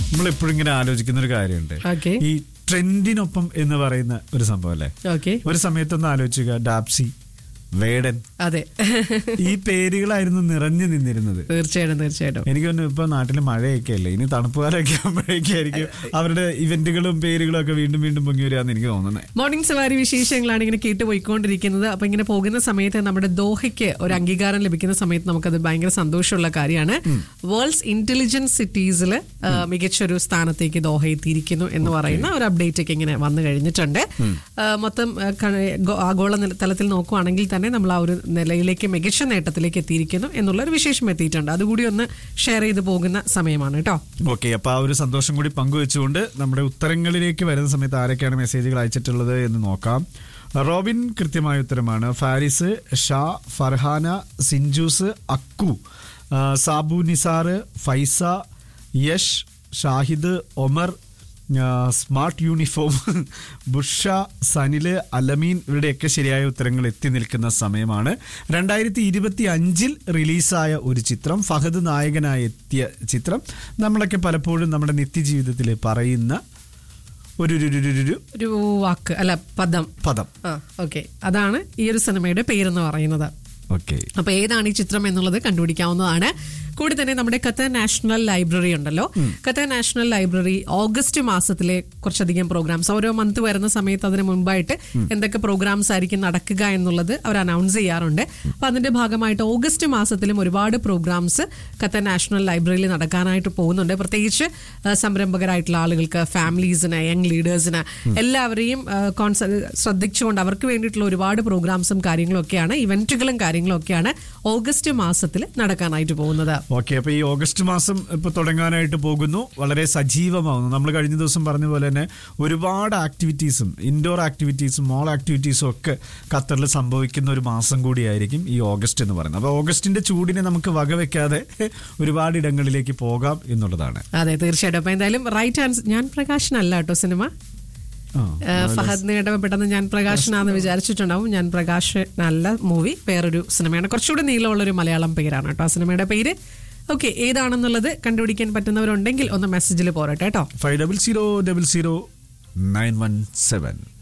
നമ്മൾ എപ്പോഴും ഇങ്ങനെ ആലോചിക്കുന്ന ഒരു കാര്യമുണ്ട് ഓക്കെ ഈ ട്രെൻഡിനൊപ്പം എന്ന് പറയുന്ന ഒരു സംഭവം അല്ലേ ഓക്കെ ഒരു സമയത്തൊന്ന് ആലോചിക്കുക ഡാപ്സി വേടൻ അതെ ഈ പേരുകളായിരുന്നു നിറഞ്ഞു നിന്നിരുന്നത് തീർച്ചയായിട്ടും തീർച്ചയായിട്ടും എനിക്ക് തോന്നുന്നു ഇപ്പൊ നാട്ടില് മഴയൊക്കെ അല്ലേ ഇനി തണുപ്പുകാലൊക്കെ ആകുമ്പോഴേക്കായിരിക്കും അവരുടെ ഇവന്റുകളും പേരുകളും ഒക്കെ വീണ്ടും വീണ്ടും പൊങ്ങി വരികയെന്ന് എനിക്ക് തോന്നുന്നത് മോർണിംഗ് സവാരി വിശേഷങ്ങളാണ് ഇങ്ങനെ കേട്ട് പോയിക്കൊണ്ടിരിക്കുന്നത് അപ്പൊ ഇങ്ങനെ പോകുന്ന സമയത്ത് നമ്മുടെ ദോഹയ്ക്ക് ഒരു അംഗീകാരം ലഭിക്കുന്ന സമയത്ത് നമുക്കത് ഭയങ്കര സന്തോഷമുള്ള കാര്യമാണ് വേൾഡ്സ് ഇന്റലിജന്റ് സിറ്റീസിൽ മികച്ചൊരു സ്ഥാനത്തേക്ക് ദോഹ എത്തിയിരിക്കുന്നു എന്ന് പറയുന്ന ഒരു അപ്ഡേറ്റ് ഒക്കെ ഇങ്ങനെ വന്നു കഴിഞ്ഞിട്ടുണ്ട് ആ, മൊത്തം ആ, ക- ഗോ- ആഗോള നില- തലത്തിൽ നോക്കുവാണെങ്കിൽ തന്നെ നമ്മൾ ആ ഒരു നിലയിലേക്ക് മികച്ച നേട്ടത്തിലേക്ക് എത്തിയിരിക്കുന്നു എന്നുള്ള ഒരു വിശേഷം എത്തിയിട്ടുണ്ട് അതുകൂടി ഒന്ന് ഷെയർ ചെയ്ത് പോകുന്ന സമയമാണ് കേട്ടോ ഓക്കെ അപ്പൊ ആ ഒരു സന്തോഷം കൂടി പങ്കുവെച്ചുകൊണ്ട് നമ്മുടെ ഉത്തരങ്ങളിലേക്ക് വരുന്ന സമയത്ത് ആരൊക്കെയാണ് മെസ്സേജുകൾ അയച്ചിട്ടുള്ളത് എന്ന് നോക്കാം റോബിൻ കൃത്യമായ ഉത്തരമാണ് ഫാരിസ് ഷാ ഫർഹാന സിഞ്ചൂസ് അക്കു ആ, സാബു നിസാർ ഫൈസ യഷ് ഷാഹിദ് ഒമർ ആ, സ്മാർട്ട് യൂണിഫോം ബുഷ സനില് അലമീൻ ഇവരുടെയൊക്കെ ശരിയായ ഉത്തരങ്ങൾ എത്തി നിൽക്കുന്ന സമയമാണ് രണ്ടായിരത്തി ഇരുപത്തി അഞ്ചിൽ റിലീസായ ഒരു ചിത്രം ഫഹദ് നായകനായി എത്തിയ ചിത്രം നമ്മളൊക്കെ പലപ്പോഴും നമ്മുടെ നിത്യജീവിതത്തിൽ പറയുന്ന ഒരു ഒരു- ഒരു- ഒരു- ഒരു ഒരു വാക്ക് അല്ല പദം പദം ആ ഓക്കെ അതാണ് ഈ ഒരു സിനിമയുടെ പേരെന്ന് പറയുന്നത് ഓക്കെ അപ്പൊ ഏതാണ് ഈ ചിത്രം എന്നുള്ളത് കണ്ടുപിടിക്കാവുന്നതാണ് കൂടി തന്നെ നമ്മുടെ ഖത്തർ നാഷണൽ ലൈബ്രറി ഉണ്ടല്ലോ ഖത്തർ നാഷണൽ ലൈബ്രറി ഓഗസ്റ്റ് മാസത്തിലെ കുറച്ചധികം പ്രോഗ്രാംസ് ഓരോ മന്ത് വരുന്ന സമയത്ത് അതിന് മുൻപായിട്ട് എന്തൊക്കെ പ്രോഗ്രാംസ് ആയിരിക്കും നടക്കുക എന്നുള്ളത് അവർ അനൗൺസ് ചെയ്യാറുണ്ട് അപ്പൊ അതിന്റെ ഭാഗമായിട്ട് ഓഗസ്റ്റ് മാസത്തിലും ഒരുപാട് പ്രോഗ്രാംസ് ഖത്തർ നാഷണൽ ലൈബ്രറിയിൽ നടക്കാനായിട്ട് പോകുന്നുണ്ട് പ്രത്യേകിച്ച് ആ, സംരംഭകരായിട്ടുള്ള ആളുകൾക്ക് ഫാമിലീസിന് യങ് ലീഡേഴ്സിന് എല്ലാവരെയും ആ, കോൺസ- ശ്രദ്ധിച്ചുകൊണ്ട് അവർക്ക് വേണ്ടിയിട്ടുള്ള ഒരുപാട് പ്രോഗ്രാംസും കാര്യങ്ങളും ഒക്കെയാണ് ഇവന്റുകളും കാര്യങ്ങളും ഒക്കെയാണ് ഓഗസ്റ്റ് മാസത്തിൽ നടക്കാനായിട്ട് പോകുന്നത് ഓക്കെ അപ്പൊ ഈ ഓഗസ്റ്റ് മാസം ഇപ്പൊ തുടങ്ങാനായിട്ട് പോകുന്നു വളരെ സജീവമാവുന്നു നമ്മൾ കഴിഞ്ഞ ദിവസം പറഞ്ഞ പോലെ തന്നെ ഒരുപാട് ആക്ടിവിറ്റീസും ഇൻഡോർ ആക്ടിവിറ്റീസും മോൾ ആക്ടിവിറ്റീസും ഒക്കെ ഖത്തറിൽ സംഭവിക്കുന്ന ഒരു മാസം കൂടിയായിരിക്കും ഈ ഓഗസ്റ്റ് എന്ന് പറയുന്നത് അപ്പൊ ഓഗസ്റ്റിന്റെ ചൂടിനെ നമുക്ക് വകവെക്കാതെ ഒരുപാട് ഇടങ്ങളിലേക്ക് പോകാം എന്നുള്ളതാണ് അതെ തീർച്ചയായിട്ടും അപ്പൊ എന്തായാലും റൈറ്റ് ആൻസർ ഞാൻ പ്രകാശനല്ല കേട്ടോ സിനിമ ആ, ഏഹ് ഫഹദിനെ കേട്ടപ്പോൾ പെട്ടെന്ന് ഞാൻ പ്രകാശനാന്ന് വിചാരിച്ചിട്ടുണ്ടാവും ഞാൻ പ്രകാശ് നല്ല മൂവി വേറൊരു സിനിമയാണ് കുറച്ചുകൂടി നീളമുള്ള ഒരു മലയാളം പേരാണ് കേട്ടോ ആ സിനിമയുടെ പേര് ഓക്കെ ഏതാണെന്നുള്ളത് കണ്ടുപിടിക്കാൻ പറ്റുന്നവരുണ്ടെങ്കിൽ ഒന്ന് മെസ്സേജിൽ പോരട്ടെ കേട്ടോ five double zero double zero nine one seven